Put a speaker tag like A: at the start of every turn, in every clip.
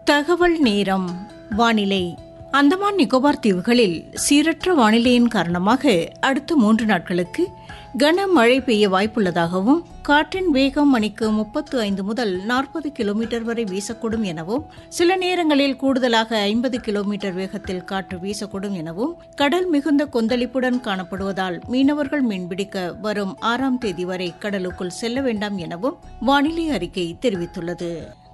A: தகவல் நேரம் வானிலை அந்தமான் நிக்கோபார் தீவுகளில் சீரற்ற வானிலையின் காரணமாக அடுத்த மூன்று நாட்களுக்கு கனமழை பெய்ய வாய்ப்புள்ளதாகவும் காற்றின் வேகம் மணிக்கு முப்பத்து ஐந்து முதல் நாற்பது கிலோமீட்டர் வரை வீசக்கூடும் எனவும் சில நேரங்களில் கூடுதலாக ஐம்பது கிலோமீட்டர் வேகத்தில் காற்று வீசக்கூடும் எனவும் கடல் மிகுந்த கொந்தளிப்புடன் காணப்படுவதால் மீனவர்கள் மீன்பிடிக்க வரும் ஆறாம் தேதி வரை கடலுக்குள் செல்ல வேண்டாம் எனவும் வானிலை அறிக்கை தெரிவித்துள்ளது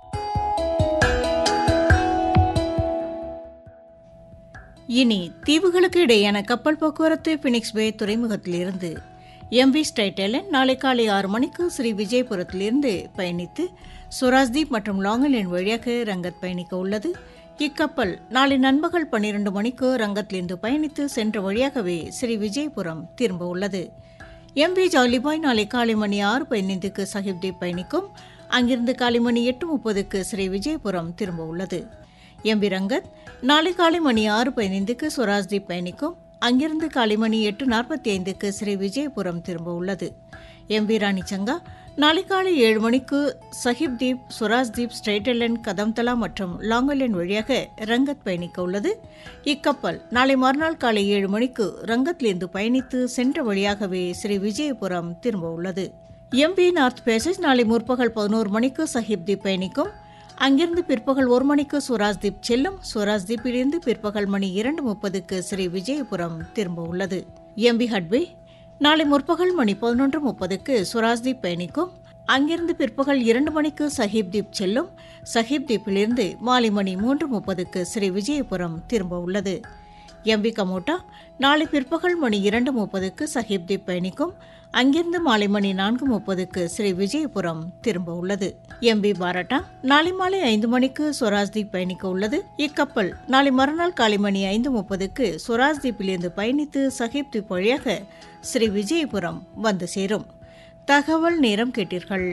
A: இனி தீவுகளுக்கு இடையேயான கப்பல் போக்குவரத்து பினிக்ஸ் பே துறைமுகத்திலிருந்து எம்வி ஸ்டைட்டேலன் நாளை காலை ஆறு மணிக்கு ஸ்ரீ விஜயபுரத்திலிருந்து பயணித்து சுராஜ்தீப் மற்றும் லாங்கலேண்ட் வழியாக ரங்கத் பயணிக்க உள்ளது இக்கப்பல் நாளை நண்பகல் பன்னிரண்டு மணிக்கு ரங்கத்திலிருந்து பயணித்து சென்ற வழியாகவே ஸ்ரீ விஜயபுரம் திரும்ப உள்ளது எம்வி ஜாலிபாய் நாளை காலை மணி ஆறு பதினைந்துக்கு சாஹிப்தீப் பயணிக்கும் அங்கிருந்து காலை மணி எட்டு முப்பதுக்கு ஸ்ரீ விஜயபுரம் திரும்ப உள்ளது எம்பி ரங்கத் நாளை காலை மணி ஆறு பதினைந்துக்கு சுராஜ்தீப் பயணிக்கும் அங்கிருந்து காலை மணி எட்டு நாற்பத்தி ஐந்துக்கு ஸ்ரீ விஜயபுரம் திரும்ப உள்ளது எம்பி ராணி சங்கா நாளை காலை ஏழு மணிக்கு சஹிப்தீப் சுராஜ்தீப் ஸ்ட்ரைட்டலன் கதம்தலா மற்றும் லாங்கலன் வழியாக ரங்கத் பயணிக்க உள்ளது இக்கப்பல் நாளை மறுநாள் காலை ஏழு மணிக்கு ரங்கத்திலிருந்து பயணித்து சென்ற வழியாகவே ஸ்ரீ விஜயபுரம் திரும்ப உள்ளது எம்பி நார்த் பேசேஜ் நாளை முற்பகல் பதினோரு மணிக்கு சஹிப்தீப் பயணிக்கும் அங்கிருந்து பிற்பகல் ஒரு மணிக்கு சுராஜ்தீப் செல்லும் சுராஜ்தீப்பிலிருந்து பிற்பகல் மணி இரண்டு முப்பதுக்கு ஸ்ரீ விஜயபுரம் திரும்ப உள்ளது எம்பி ஹட்வே நாளை முற்பகல் மணி பதினொன்று முப்பதுக்கு சுராஜ்தீப் பயணிக்கும் அங்கிருந்து பிற்பகல் இரண்டு மணிக்கு சஹீப்தீப் செல்லும் சஹீப்தீப்பிலிருந்து மாலை மணி மூன்று முப்பதுக்கு ஸ்ரீ விஜயபுரம் திரும்ப உள்ளது எம்பி கமோட்டா நாளை பிற்பகல் மணி இரண்டு முப்பதுக்கு சஹீப்தீப் பயணிக்கும் அங்கிருந்து மாலை மணி நான்கு முப்பதுக்கு ஸ்ரீ விஜயபுரம் திரும்ப உள்ளது எம்பி பாராட்டா நாளை மாலை ஐந்து மணிக்கு சுவராஜ்தீப் பயணிக்க உள்ளது இக்கப்பல் நாளை மறுநாள் காலை மணி ஐந்து முப்பதுக்கு சுவராஜ்தீப்பிலிருந்து பயணித்து சஹீப்தீப் வழியாக ஸ்ரீ விஜயபுரம் வந்து சேரும் தகவல் நேரம் கேட்டீர்கள்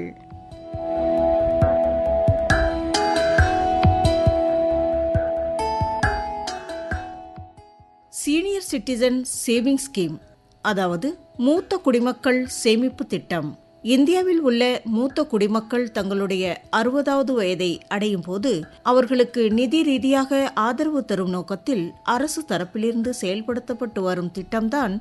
A: சீனியர் சிட்டிசன் சேவிங் ஸ்கீம் அதாவது மூத்த குடிமக்கள் சேமிப்பு திட்டம் இந்தியாவில் உள்ள மூத்த குடிமக்கள் தங்களுடைய அறுபதாவது வயதை அடையும் போது அவர்களுக்கு நிதி ரீதியாக ஆதரவு தரும் நோக்கத்தில் அரசு தரப்பிலிருந்து செயல்படுத்தப்பட்டு வரும் திட்டம்தான்